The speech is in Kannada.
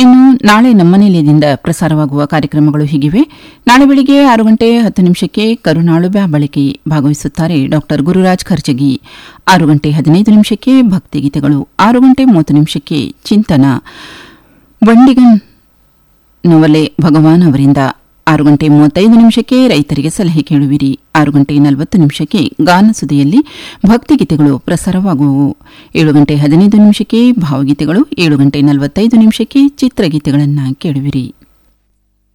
ಇನ್ನು ನಾಳೆ ನಮ್ಮನೆಯದಿಂದ ಪ್ರಸಾರವಾಗುವ ಕಾರ್ಯಕ್ರಮಗಳು ಹೀಗಿವೆ ನಾಳೆ ಬೆಳಿಗ್ಗೆ ಆರು ಗಂಟೆ ಹತ್ತು ನಿಮಿಷಕ್ಕೆ ಕರುನಾಳು ಬ್ಯಾಬಳಿಕೆ ಭಾಗವಹಿಸುತ್ತಾರೆ ಡಾಕ್ಟರ್ ಗುರುರಾಜ್ ಖರ್ಜಗಿ ಆರು ಗಂಟೆ ಹದಿನೈದು ನಿಮಿಷಕ್ಕೆ ಭಕ್ತಿಗೀತೆಗಳು ಆರು ಗಂಟೆ ಮೂವತ್ತು ನಿಮಿಷಕ್ಕೆ ಚಿಂತನ ಬಂಡಿಗನ್ ನವಲೆ ಭಗವಾನ್ ಅವರಿಂದ ಆರು ಗಂಟೆ ಮೂವತ್ತೈದು ನಿಮಿಷಕ್ಕೆ ರೈತರಿಗೆ ಸಲಹೆ ಕೇಳುವಿರಿ ಆರು ಗಂಟೆ ನಲವತ್ತು ನಿಮಿಷಕ್ಕೆ ಗಾನಸುದೆಯಲ್ಲಿ ಭಕ್ತಿಗೀತೆಗಳು ಪ್ರಸಾರವಾಗುವವು ಏಳು ಗಂಟೆ ಹದಿನೈದು ನಿಮಿಷಕ್ಕೆ ಭಾವಗೀತೆಗಳು ಏಳು ಗಂಟೆ ನಲವತ್ತೈದು ನಿಮಿಷಕ್ಕೆ ಚಿತ್ರಗೀತೆಗಳನ್ನು ಕೇಳುವಿರಿ